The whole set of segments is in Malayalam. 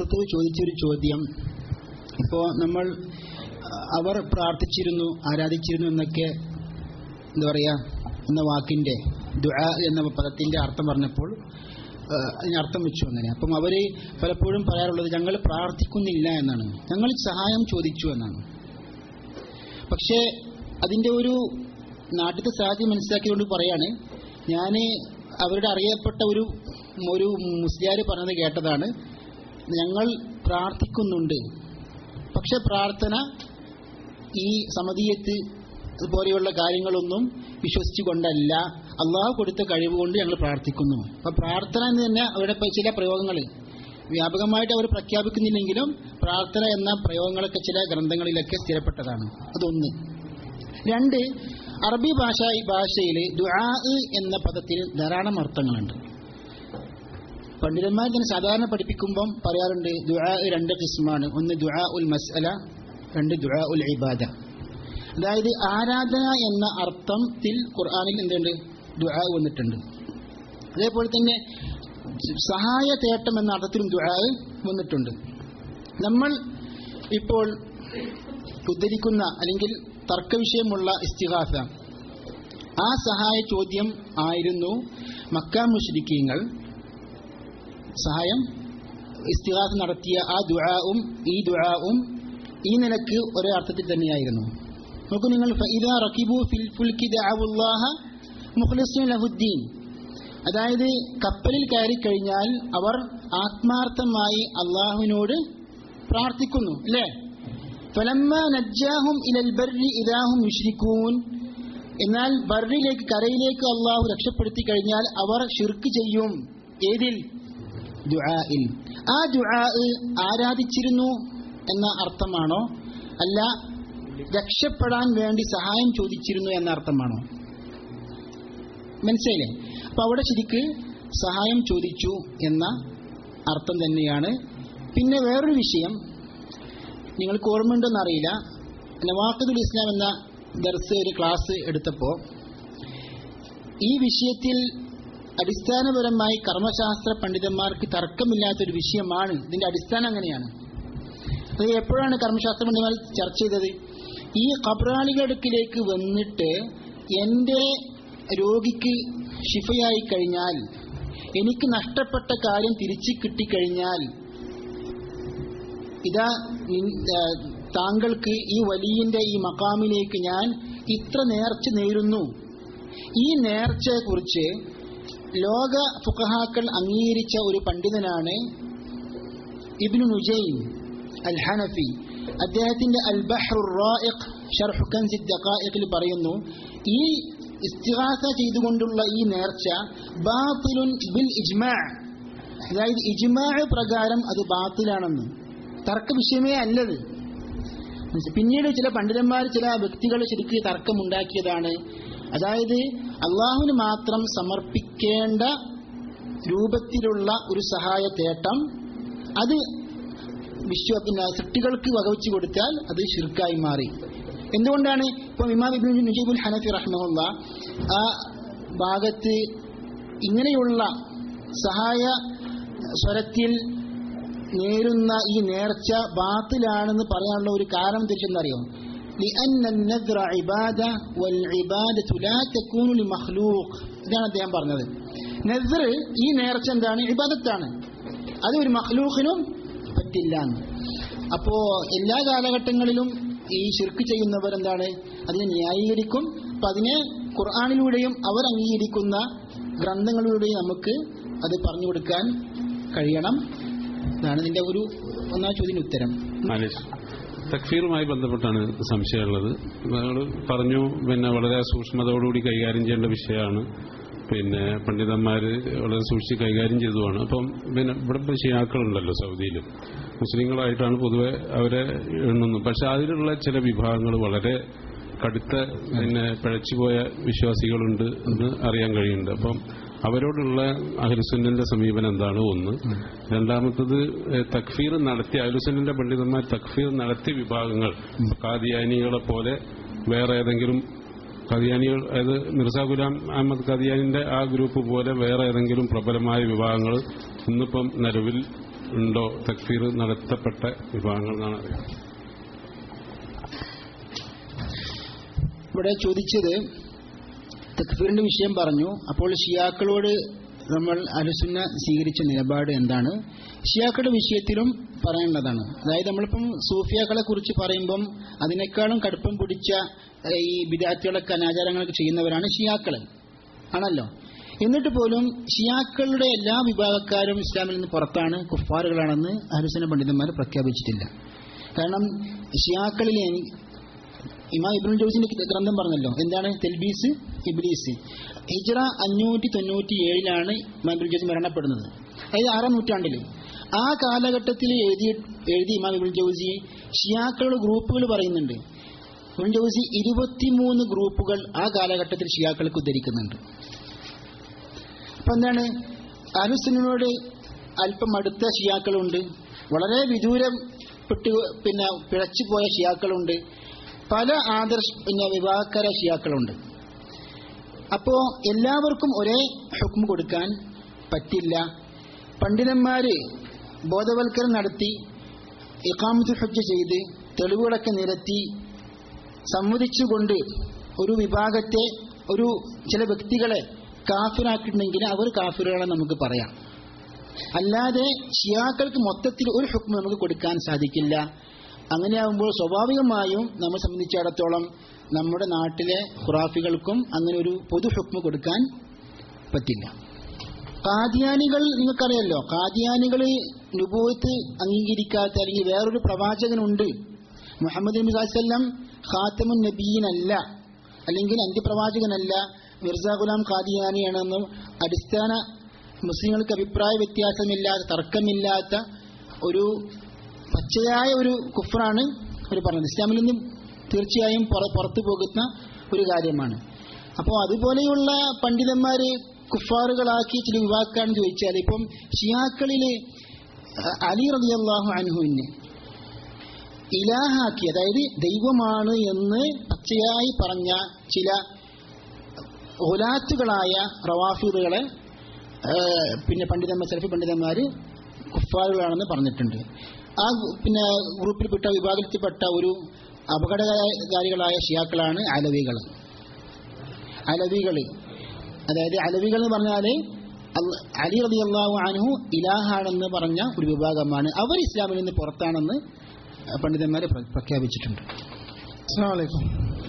സുഹൃത്ത് ചോദിച്ചൊരു ചോദ്യം ഇപ്പോൾ നമ്മൾ അഹ്, അവർ പ്രാർത്ഥിച്ചിരുന്നു ആരാധിച്ചിരുന്നു എന്നൊക്കെ എന്താ പറയുക എന്ന വാക്കിൻ്റെ ദുആ എന്ന പദത്തിൻ്റെ അർത്ഥം പറഞ്ഞപ്പോൾ അഹ്, അതിന് അർത്ഥം വെച്ചു അങ്ങനെ അപ്പം അവർ പലപ്പോഴും പറയാറുള്ളത് ഞങ്ങൾ പ്രാർത്ഥിക്കുന്നില്ല എന്നാണ് ഞങ്ങൾ സഹായം ചോദിച്ചു എന്നാണ് പക്ഷേ അതിൻ്റെ ഒരു നാട്ടിലത്തെ സാഹചര്യം മനസ്സിലാക്കിക്കൊണ്ട് പറയാണ് ഞാൻ അവരുടെ അറിയപ്പെട്ട ഒരു ഒരു മുസ്ലിയാർ പറഞ്ഞത് കേട്ടതാണ് ഞങ്ങൾ പ്രാർത്ഥിക്കുന്നുണ്ട് പക്ഷെ പ്രാർത്ഥന ഈ സമതീയത്ത് പോലെയുള്ള കാര്യങ്ങളൊന്നും വിശ്വസിച്ചുകൊണ്ടല്ല അള്ളാഹു കൊടുത്ത കഴിവ് കൊണ്ട് ഞങ്ങൾ പ്രാർത്ഥിക്കുന്നു അപ്പൊ പ്രാർത്ഥന എന്ന് തന്നെ അവരുടെ ഇപ്പൊ ചില പ്രയോഗങ്ങൾ വ്യാപകമായിട്ട് അവർ പ്രഖ്യാപിക്കുന്നില്ലെങ്കിലും പ്രാർത്ഥന എന്ന പ്രയോഗങ്ങളൊക്കെ ചില ഗ്രന്ഥങ്ങളിലൊക്കെ സ്ഥിരപ്പെട്ടതാണ് അതൊന്ന് രണ്ട് അറബി ഭാഷ ഭാഷയിൽ ദുആ എന്ന പദത്തിന് ധാരാളം അർത്ഥങ്ങളുണ്ട് പണ്ഡിതന്മാർ തന്നെ സാധാരണ പഠിപ്പിക്കുമ്പം പറയാറുണ്ട് ദുആ രണ്ട് കിസ്മാണ് ഒന്ന് ദുആ ഉൽ മസ്അല രണ്ട് ദുആ ഉൽ ഇബാദ അതായത് ആരാധന എന്ന അർത്ഥത്തിൽ ഖുർആനിൽ എന്തുണ്ട് ദുആ വന്നിട്ടുണ്ട് അതേപോലെ തന്നെ സഹായ തേട്ടം എന്ന അർത്ഥത്തിലും ദുആ വന്നിട്ടുണ്ട് നമ്മൾ ഇപ്പോൾ ഉദ്ധരിക്കുന്ന അല്ലെങ്കിൽ തർക്കവിഷയമുള്ള ഇസ്തിഹാസ ആ സഹായ ചോദ്യം ആയിരുന്നു മക്ക മുഷ്രിക്കീങ്ങൾ സഹായം ഇസ്തിഹാസ നടത്തിയ ആ ദുആവും ഈ ദുആവും ഈ നിലക്ക് ഒരേ അർത്ഥത്തിൽ തന്നെയായിരുന്നു നോക്കൂ നിങ്ങൾ ഫഇദാ റകിബു ഫിൽ ഫുൽകി ദഅവുല്ലാഹ മുഖ്ലിസീന ലഹുദ്ദീൻ അതായത് കപ്പലിൽ കയറി കഴിഞ്ഞാൽ അവർ ആത്മാർത്ഥമായി അള്ളാഹുവിനോട് പ്രാർത്ഥിക്കുന്നു അല്ലേ ഫലമ്മ നജ്ജാഹും ഇലൽ ബർരി ഇദാഹും യുഷ്രിക്കൂൻ എന്നാൽ ബർറിലേക്ക് കരയിലേക്ക് അള്ളാഹു രക്ഷപ്പെടുത്തി കഴിഞ്ഞാൽ അവർ ഷിർക്ക് ചെയ്യും ഏതിൽ ദുആഇൽ ആ ദുആ ആരാധിച്ചിരുന്നു എന്ന അർത്ഥമാണോ അല്ല രക്ഷപ്പെടാൻ വേണ്ടി സഹായം ചോദിച്ചിരുന്നു എന്ന അർത്ഥമാണോ മനസ്സിലായില്ലേ അപ്പൊ അവിടെ ശരിക്ക് സഹായം ചോദിച്ചു എന്ന അർത്ഥം തന്നെയാണ് പിന്നെ വേറൊരു വിഷയം നിങ്ങൾക്ക് ഓർമ്മയുണ്ടെന്ന് അറിയില്ല നവാഖദുൽ ഇസ്ലാം എന്ന ദർസ് ഒരു ക്ലാസ് എടുത്തപ്പോൾ ഈ വിഷയത്തിൽ അടിസ്ഥാനപരമായി കർമ്മശാസ്ത്ര പണ്ഡിതന്മാർക്ക് തർക്കമില്ലാത്തൊരു വിഷയമാണ് ഇതിന്റെ അടിസ്ഥാനം അങ്ങനെയാണ് അത് എപ്പോഴാണ് കർമ്മശാസ്ത്ര പണ്ഡിതന്മാർ ചർച്ച ചെയ്തത് ഈ കബ്രാളികളുടെ അടുക്കിലേക്ക് വന്നിട്ട് എൻ്റെ രോഗിക്ക് ഷിഫയായി കഴിഞ്ഞാൽ എനിക്ക് നഷ്ടപ്പെട്ട കാര്യം തിരിച്ചു കിട്ടിക്കഴിഞ്ഞാൽ ഇതാ നിൻ- ആ, താങ്കൾക്ക് ഈ വലിയന്റെ ഈ മക്കാമിലേക്ക് ഞാൻ ഇത്ര നേർച്ച നേരുന്നു ഈ നേർച്ചയെക്കുറിച്ച് ലോക ഫുഖഹാക്കൾ അംഗീകരിച്ച ഒരു പണ്ഡിതനാണ് ഇബ്നു നുജൈം അൽ ഹനഫി അദ്ദേഹത്തിന്റെ അൽ ബഹ്റു റായിഖ് ഷർഹു കൻസി ദഖായിഖിൽ പറയുന്നു ഈ ഇസ്തിഗാസ ചെയ്തുകൊണ്ടുള്ള ഈ നേർച്ച ബാത്തിലുൻ ബിൽ ഇജ്മാ അതായത് ഇജ്മാ പ്രകാരം അത് ബാത്തിലാണെന്ന് തർക്ക വിഷയമേ അല്ലത് പിന്നീട് ചില പണ്ഡിതന്മാർ ചില വ്യക്തികൾ ശരിക്ക് തർക്കമുണ്ടാക്കിയതാണ് അതായത് അള്ളാഹുവിന് മാത്രം സമർപ്പിക്കേണ്ട രൂപത്തിലുള്ള ഒരു സഹായ തേട്ടം അത് വിശ്വ പിന്നെ സൃഷ്ടികൾക്ക് വകവെച്ചു കൊടുത്താൽ അത് ഷിർക്കായി മാറി എന്തുകൊണ്ടാണ് ഇപ്പം ഇമാം ഇബ്നു നുജീബുൽ ഹനഫി റഹ്മുള്ള ആ ഭാഗത്ത് ഇങ്ങനെയുള്ള സഹായ സ്വരത്തിൽ നേരുന്ന ഈ നേർച്ച ബാത്തിലാണെന്ന് പറയാനുള്ള ഒരു കാരണം തിരിച്ചെന്നറിയോ لأن النذر عبادة والعبادة لا تكون لمخلوق ഇതാണ് അദ്ദേഹം പറഞ്ഞത് നസർ ഈ നേർച്ച എന്താണ് ഇബാദത്താണ് അത് ഒരു മഖ്ലൂഖിനും പറ്റില്ല എന്ന് അപ്പോ എല്ലാ കാലഘട്ടങ്ങളിലും ഈ ശിർക്ക് ചെയ്യുന്നവർ എന്താണ് അതിനെ ന്യായീകരിക്കും അപ്പൊ അതിനെ ഖുർആാനിലൂടെയും അവർ അംഗീകരിക്കുന്ന ഗ്രന്ഥങ്ങളിലൂടെയും നമുക്ക് അത് പറഞ്ഞു കൊടുക്കാൻ കഴിയണം ഇതാണ് ഇതിന്റെ ഒരു ഒന്നാം ചോദ്യത്തിന് ഉത്തരം മാലിഷ് തക്ഫീറുമായി ബന്ധപ്പെട്ടാണ് സംശയമുള്ളത് നിങ്ങൾ പറഞ്ഞു പിന്നെ വളരെ സൂക്ഷ്മതയോടുകൂടി കൈകാര്യം ചെയ്യേണ്ട വിഷയമാണ് പിന്നെ പണ്ഡിതന്മാര് വളരെ സൂക്ഷിച്ച് കൈകാര്യം ചെയ്തതുമാണ് അപ്പം പിന്നെ ഇവിടെ ഇപ്പം ഷിയാക്കളുണ്ടല്ലോ സൗദിയിൽ മുസ്ലിങ്ങളായിട്ടാണ് പൊതുവെ അവരെ എണ്ണുന്നത് പക്ഷെ അതിലുള്ള ചില വിഭാഗങ്ങൾ വളരെ കടുത്ത പിന്നെ പിഴച്ചുപോയ വിശ്വാസികളുണ്ട് എന്ന് അറിയാൻ കഴിയുന്നുണ്ട് അപ്പം അവരോടുള്ള അഹ്ലുസുന്നന്റെ സമീപനം എന്താണ് ഒന്ന് രണ്ടാമത്തത് ഏഹ്, തക്ഫീർ നടത്തിയ അഹ്ലുസുന്നന്റെ പണ്ഡിതന്മാർ തക്ഫീർ നടത്തിയ വിഭാഗങ്ങൾ കാദിയാനികളെ പോലെ വേറെ ഏതെങ്കിലും കദിയാനികൾ അതായത് മിർസ ഗുലാം അഹമ്മദ് കദിയാനിന്റെ ആ ഗ്രൂപ്പ് പോലെ വേറെ ഏതെങ്കിലും പ്രബലമായ വിഭാഗങ്ങൾ ഇന്നിപ്പം നിലവിൽ ഉണ്ടോ തക്ഫീർ നടത്തപ്പെട്ട വിഭാഗങ്ങൾ എന്നാണ് അറിയാം ഇവിടെ ചോദിച്ചത് തക്ഫീറിന്റെ വിഷയം പറഞ്ഞു അപ്പോൾ ഷിയാക്കളോട് നമ്മൾ അലുസുന്ന സ്വീകരിച്ച നിലപാട് എന്താണ് ഷിയാക്കളുടെ വിഷയത്തിലും പറയേണ്ടതാണ് അതായത് നമ്മളിപ്പം സൂഫിയാക്കളെ കുറിച്ച് പറയുമ്പം അതിനേക്കാളും കടുപ്പം പിടിച്ച ഏഹ്, ഈ വിദ്യാർത്ഥികളൊക്കെ അനാചാരങ്ങളൊക്കെ ചെയ്യുന്നവരാണ് ഷിയാക്കള് ആണല്ലോ എന്നിട്ട് പോലും ഷിയാക്കളുടെ എല്ലാ വിഭാഗക്കാരും ഇസ്ലാമിൽ നിന്ന് പുറത്താണ് കുഫാറുകളാണെന്ന് അലുസന പണ്ഡിതന്മാർ പ്രഖ്യാപിച്ചിട്ടില്ല കാരണം ഷിയാക്കളിലെ ഇമാം ഇബ്രുൽ ജോസിന്റെ ഗ്രന്ഥം പറഞ്ഞല്ലോ എന്താണ് തെൽബീസ് ഇബ്ലീസ് ഹിജ്റ അഞ്ഞൂറ്റി തൊണ്ണൂറ്റി ഏഴിലാണ് ഇമാം ഇബ്രുൽ ജോസി മരണപ്പെടുന്നത് അതായത് ആറാം നൂറ്റാണ്ടിൽ ആ കാലഘട്ടത്തിൽ എഴുതി എഴുതി ഇമാം ഇബ്രുൽ ജോസി ഷിയാക്കളുടെ ഗ്രൂപ്പുകൾ പറയുന്നുണ്ട് ഇബ്രുൽ ജോസി ഇരുപത്തിമൂന്ന് ഗ്രൂപ്പുകൾ ആ കാലഘട്ടത്തിൽ ഷിയാക്കൾക്ക് ഉദ്ധരിക്കുന്നുണ്ട് അപ്പൊ എന്താണ് അലുസുനോട് അല്പം അടുത്ത ഷിയാക്കളുണ്ട് വളരെ വിദൂരം പെട്ട് പിന്നെ പിഴച്ചു പോയ ഷിയാക്കളുണ്ട് പല ആദർശ പിന്നെ വിവാഹക്കര ഷിയാക്കളുണ്ട് അപ്പോ എല്ലാവർക്കും ഒരേ ഹുക്മ കൊടുക്കാൻ പറ്റില്ല പണ്ഡിതന്മാര് ബോധവൽക്കരണം നടത്തി ഇഖാമത്ത് ഹജ്ജ ചെയ്ത് തെളിവുകളൊക്കെ നിരത്തി സംവദിച്ചുകൊണ്ട് ഒരു വിഭാഗത്തെ ഒരു ചില വ്യക്തികളെ കാഫിറാക്കിയിട്ടുണ്ടെങ്കിൽ അവർ കാഫിറുകളെ നമുക്ക് പറയാം അല്ലാതെ ഷിയാക്കൾക്ക് മൊത്തത്തിൽ ഒരു ഹുക്മ നമുക്ക് കൊടുക്കാൻ സാധിക്കില്ല അങ്ങനെയാകുമ്പോൾ സ്വാഭാവികമായും നമ്മെ സംബന്ധിച്ചിടത്തോളം നമ്മുടെ നാട്ടിലെ ഖുറാഫികൾക്കും അങ്ങനെ ഒരു പൊതു ഹുക്മ കൊടുക്കാൻ പറ്റില്ല കാദിയാനികൾ നിങ്ങൾക്കറിയാലോ കാദിയാനികൾ നുബൂത്ത് അംഗീകരിക്കാത്ത അല്ലെങ്കിൽ വേറൊരു പ്രവാചകനുണ്ട് മുഹമ്മദ് നബി സാസ്ല്ലാം ഖാത്തമുൻ നബീനല്ല അല്ലെങ്കിൽ അന്ത്യപ്രവാചകനല്ല മിർസ ഗുലാം ഖാദിയാനിയാണെന്നും അടിസ്ഥാന മുസ്ലിങ്ങൾക്ക് അഭിപ്രായ വ്യത്യാസമില്ലാത്ത തർക്കമില്ലാത്ത ഒരു പച്ചയായ ഒരു കുഫറാണ് അവർ പറഞ്ഞത് ഇസ്ലാമിൽ നിന്നും തീർച്ചയായും പുറ- പുറത്തു പോകുന്ന ഒരു കാര്യമാണ് അപ്പോൾ അതുപോലെയുള്ള പണ്ഡിതന്മാര് കുഫാറുകളാക്കി ചില വിവാക്കാന്ന് ചോദിച്ചാൽ ഇപ്പം ഷിയാക്കളില് അലി റളിയല്ലാഹു അൻഹുവിനെ ഇലാഹാക്കി അതായത് ദൈവമാണ് എന്ന് പച്ചയായി പറഞ്ഞ ചില ഒലാത്തുകളായ റവാഫിദുകളെ ഏഹ്, പിന്നെ പണ്ഡിതന്മാർ സെൽഫി പണ്ഡിതന്മാര് കുഫാറുകളാണെന്ന് പറഞ്ഞിട്ടുണ്ട് ആ ഗു- പിന്നെ ഗ്രൂപ്പിൽപ്പെട്ട വിഭാഗത്തിൽപ്പെട്ട ഒരു അപകടകാരികളായ ഷിയാക്കളാണ് അലവികൾ അലവികൾ അതായത് അലവികൾ എന്ന് പറഞ്ഞാല് അല്ല- അലി റബി അള്ളാഹു അൻഹു ഇലാഹാണെന്ന് പറഞ്ഞ ഒരു വിഭാഗമാണ് അവർ ഇസ്ലാമിൽ നിന്ന് പുറത്താണെന്ന് പണ്ഡിതന്മാർ പ്രഖ്യാപിച്ചിട്ടുണ്ട് അസ്സാം വലൈക്കും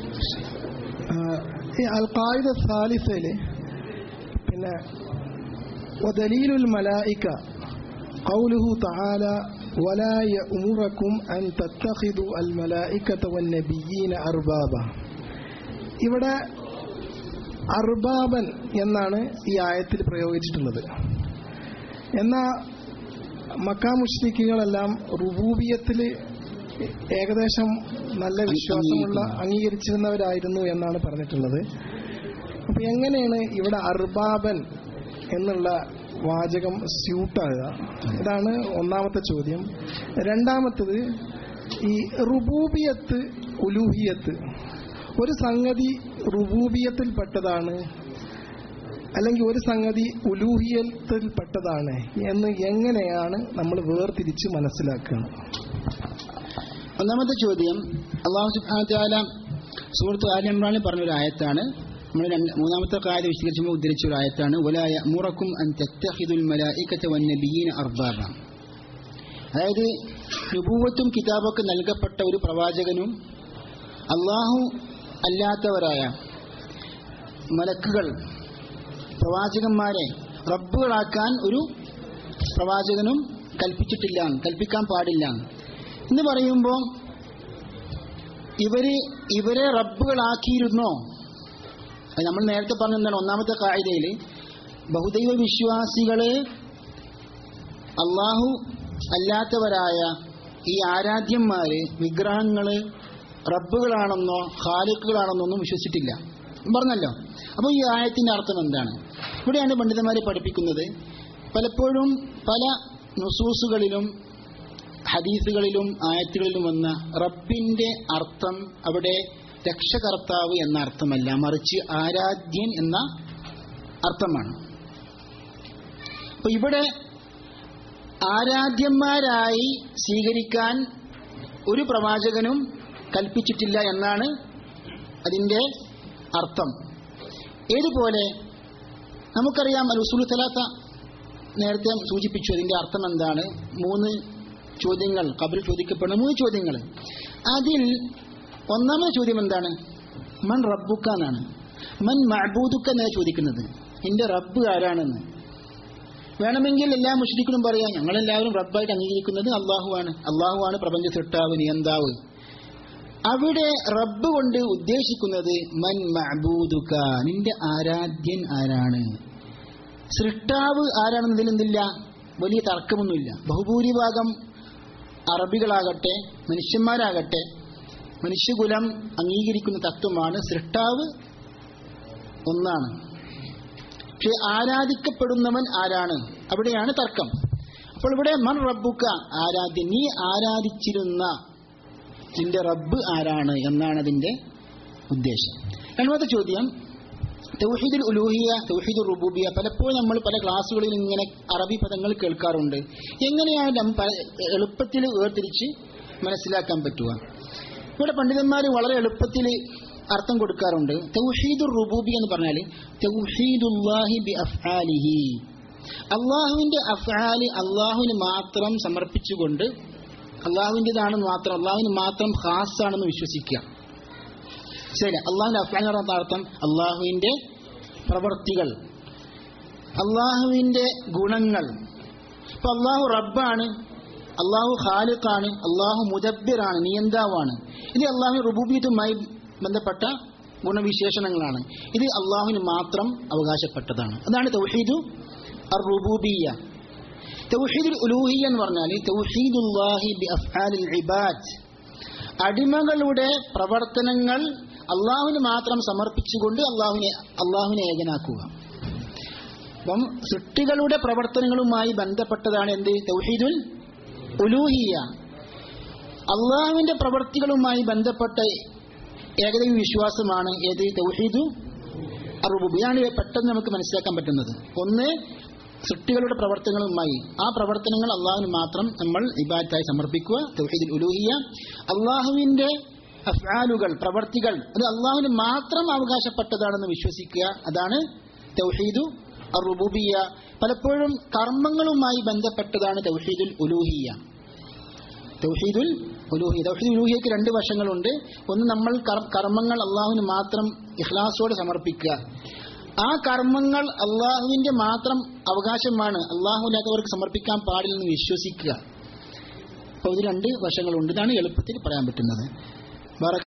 ഈ അൽ ഖായിദ സാലിസയില് പിന്നെ ودليل الملائكة قوله تعالى ولا يأمركم أن تتخذوا الملائكة والنبيين أربابا ഇവിടെ അർബാബൻ എന്നാണ് ഈ ആയത്തിൽ പ്രയോഗിച്ചിട്ടുള്ളത് എന്നാൽ മക്കാ മുഷ്രിക്കുകളെല്ലാം റുബൂബിയത്തിൽ ഏകദേശം നല്ല വിശ്വാസമുള്ള അംഗീകരിച്ചിരുന്നവരായിരുന്നു എന്നാണ് പറഞ്ഞിട്ടുള്ളത് അപ്പൊ എങ്ങനെയാണ് ഇവിടെ അർബാബൻ എന്നുള്ള വാചകം സ്യൂട്ടാകുക ഇതാണ് ഒന്നാമത്തെ ചോദ്യം രണ്ടാമത്തത് ഈ റുബൂബിയത്ത് ഉലൂഹിയത്ത് ഒരു സംഗതി റുബൂബിയത്തിൽപ്പെട്ടതാണ് അല്ലെങ്കിൽ ഒരു സംഗതി ഉലൂഹിയത്തിൽപ്പെട്ടതാണ് എന്ന് എങ്ങനെയാണ് നമ്മൾ വേർതിരിച്ച് മനസ്സിലാക്കുന്നത് ഒന്നാമത്തെ ചോദ്യം അള്ളാഹു സുബ്ഹാനഹു വ സൂറത്ത് ആലി ഇമ്രാനിൽ പറഞ്ഞ ഒരു ആയത്താണ് നമ്മൾ രണ്ട് മൂന്നാമത്തെ കാര്യം വിശദീകരിച്ചുമ്പോൾ ഉദ്ധരിച്ച ഒരു ആയത്താണ് വലായ മുറക്കും അൻ തത്തഹിദുൽ മലായിക്കത്ത വന്നബിയീന അർബാബ അതായത് നുബൂവത്തും കിതാബൊക്കെ നൽകപ്പെട്ട ഒരു പ്രവാചകനും അള്ളാഹു അല്ലാത്തവരായ മലക്കുകൾ പ്രവാചകന്മാരെ റബ്ബുകളാക്കാൻ ഒരു പ്രവാചകനും കൽപ്പിച്ചിട്ടില്ല കൽപ്പിക്കാൻ പാടില്ല എന്ന് പറയുമ്പോൾ ഇവര് ഇവരെ റബ്ബുകളാക്കിയിരുന്നോ അത് നമ്മൾ നേരത്തെ പറഞ്ഞ എന്താണ് ഒന്നാമത്തെ കായികയിൽ ബഹുദൈവ വിശ്വാസികള് അള്ളാഹു അല്ലാത്തവരായ ഈ ആരാധ്യന്മാര് വിഗ്രഹങ്ങള് റബ്ബുകളാണെന്നോ ഖാലിക്കുകളാണെന്നോ ഒന്നും വിശ്വസിച്ചിട്ടില്ല പറഞ്ഞല്ലോ അപ്പോൾ ഈ ആയത്തിന്റെ അർത്ഥം എന്താണ് ഇവിടെയാണ് പണ്ഡിതന്മാരെ പഠിപ്പിക്കുന്നത് പലപ്പോഴും പല നുസൂസുകളിലും ഹദീസുകളിലും ആയത്തുകളിലും വന്ന റബ്ബിന്റെ അർത്ഥം അവിടെ രക്ഷകർത്താവ് എന്ന അർത്ഥമല്ല മറിച്ച് ആരാധ്യൻ എന്ന അർത്ഥമാണ് അപ്പൊ ഇവിടെ ആരാധ്യന്മാരായി സ്വീകരിക്കാൻ ഒരു പ്രവാചകനും കൽപ്പിച്ചിട്ടില്ല എന്നാണ് അതിന്റെ അർത്ഥം ഏതുപോലെ നമുക്കറിയാം അൽ ഉസൂൽ തലാത്ത നേരത്തെ സൂചിപ്പിച്ചു അതിന്റെ അർത്ഥം എന്താണ് മൂന്ന് ചോദ്യങ്ങൾ കബിൽ ചോദിക്കപ്പെടുന്ന മൂന്ന് ചോദ്യങ്ങൾ അതിൽ ഒന്നാമത്തെ ചോദ്യം എന്താണ് മൻ റബ്ബുക്ക എന്നാണ് മൻ മഅബൂദുക്ക എന്നാണ് ചോദിക്കുന്നത് നിന്റെ റബ്ബ് ആരാണെന്ന് വേണമെങ്കിൽ എല്ലാ മുഷ്രിഖിനും പറയാം ഞങ്ങളെല്ലാവരും റബ്ബായിട്ട് അംഗീകരിക്കുന്നത് അള്ളാഹുവാണ് അള്ളാഹുവാണ് പ്രപഞ്ച സൃഷ്ടാവ് നിയന്താവ് അവിടെ റബ്ബ് കൊണ്ട് ഉദ്ദേശിക്കുന്നത് മൻ മഅബൂദുക നിന്റെ ആരാധ്യൻ ആരാണ് സൃഷ്ടാവ് ആരാണെന്നതിൽ എന്തില്ല വലിയ തർക്കമൊന്നുമില്ല ബഹുഭൂരിഭാഗം അറബികളാകട്ടെ മനുഷ്യന്മാരാകട്ടെ മനുഷ്യകുലം അംഗീകരിക്കുന്ന തത്വമാണ് സൃഷ്ടാവ് ഒന്നാണ് പക്ഷെ ആരാധിക്കപ്പെടുന്നവൻ ആരാണ് അവിടെയാണ് തർക്കം അപ്പോൾ ഇവിടെ മൻ റബ്ബുക്ക ആരാധ്യൻ നീ ആരാധിച്ചിരുന്ന നിന്റെ റബ്ബ് ആരാണ് എന്നാണ് അതിന്റെ ഉദ്ദേശം രണ്ടാമത്തെ ചോദ്യം തൗഹീദുൽ ഉലൂഹിയ തൗഹീദുൽ റുബൂബിയ പലപ്പോഴും നമ്മൾ പല ക്ലാസ്സുകളിൽ ഇങ്ങനെ അറബി പദങ്ങൾ കേൾക്കാറുണ്ട് എങ്ങനെയാണ് നം- പല- എളുപ്പത്തിൽ വേർതിരിച്ച് മനസ്സിലാക്കാൻ പറ്റുക ഇവിടെ പണ്ഡിതന്മാർ വളരെ എളുപ്പത്തിൽ അർത്ഥം കൊടുക്കാറുണ്ട് തൗഹീദുർ റുബൂബി എന്ന് പറഞ്ഞാൽ തൗഹീദുല്ലാഹി ബി അഫ്ആലിഹി അള്ളാഹുവിന്റെ അഫ്ആല് അള്ളാഹുവിന് മാത്രം സമർപ്പിച്ചുകൊണ്ട് അള്ളാഹുവിൻ്റെതാണെന്ന് മാത്രം അള്ളാഹുവിന് മാത്രം ഖാസാണെന്ന് വിശ്വസിക്കുക ശരി അള്ളാഹുവിന്റെ അഫ്ആൽ എന്ന് പറഞ്ഞ അർത്ഥം അള്ളാഹുവിന്റെ പ്രവർത്തികൾ അള്ളാഹുവിന്റെ ഗുണങ്ങൾ ഇപ്പൊ അള്ളാഹു റബ്ബാണ് അള്ളാഹു ഖാലിഖാണ് അള്ളാഹു മുദബ്ബിറാണ് നിയന്താവാണ് ഇത് അള്ളാഹു റുബൂബിയത്തുമായി ബന്ധപ്പെട്ട ഗുണവിശേഷണങ്ങളാണ് ഇത് അള്ളാഹുവിന് മാത്രം അവകാശപ്പെട്ടതാണ് അതാണ് തൗഹീദു അർ റുബൂബിയ തൗഹീദുൽ ഉലൂഹിയ എന്ന് പറഞ്ഞാൽ തൗഹീദുല്ലാഹി ബി അഫ്ആലിൽ ഇബാദ് അടിമകളുടെ പ്രവർത്തനങ്ങൾ അള്ളാഹുവിന് മാത്രം സമർപ്പിച്ചുകൊണ്ട് അള്ളാഹുവിനെ അള്ളാഹുവിനെ ഏകനാക്കുക അപ്പം സൃഷ്ടികളുടെ പ്രവർത്തനങ്ങളുമായി ബന്ധപ്പെട്ടതാണ് എന്ത് തൗഹീദുൽ ഉലൂഹിയ അള്ളാഹുവിന്റെ പ്രവർത്തികളുമായി ബന്ധപ്പെട്ട ഏകദൈവ വിശ്വാസമാണ് ഏത് തൗഹീദു അറുബുബിയാണ് പെട്ടെന്ന് നമുക്ക് മനസ്സിലാക്കാൻ പറ്റുന്നത് ഒന്ന് സൃഷ്ടികളുടെ പ്രവർത്തനങ്ങളുമായി ആ പ്രവർത്തനങ്ങൾ അള്ളാഹുവിന് മാത്രം നമ്മൾ ഇബാദത്തായി സമർപ്പിക്കുക തൗഹീദുൽ ഉലൂഹിയ അള്ളാഹുവിന്റെ അഫ്ആലുകൾ പ്രവർത്തികൾ അത് അള്ളാഹുവിന് മാത്രം അവകാശപ്പെട്ടതാണെന്ന് വിശ്വസിക്കുക അതാണ് തൗഹീദു അറുബുബിയ പലപ്പോഴും കർമ്മങ്ങളുമായി ബന്ധപ്പെട്ടതാണ് തൗഹീദുൽ ഉലൂഹിയ തൗഹീദുൽ ഉലൂഹിയ തൗഹീദുൽ ഉലൂഹിയക്ക് രണ്ട് വശങ്ങളുണ്ട് ഒന്ന് നമ്മൾ കർ- കർമ്മങ്ങൾ അള്ളാഹുവിന് മാത്രം ഇഖ്ലാസോടെ സമർപ്പിക്കുക ആ കർമ്മങ്ങൾ അള്ളാഹുവിന്റെ മാത്രം അവകാശമാണ് അള്ളാഹുവില്ലാത്തവർക്ക് സമർപ്പിക്കാൻ പാടില്ലെന്ന് വിശ്വസിക്കുക അപ്പോൾ ഇത് രണ്ട് വശങ്ങളുണ്ട് ഇതാണ് എളുപ്പത്തിൽ പറയാൻ പറ്റുന്നത് ബാറ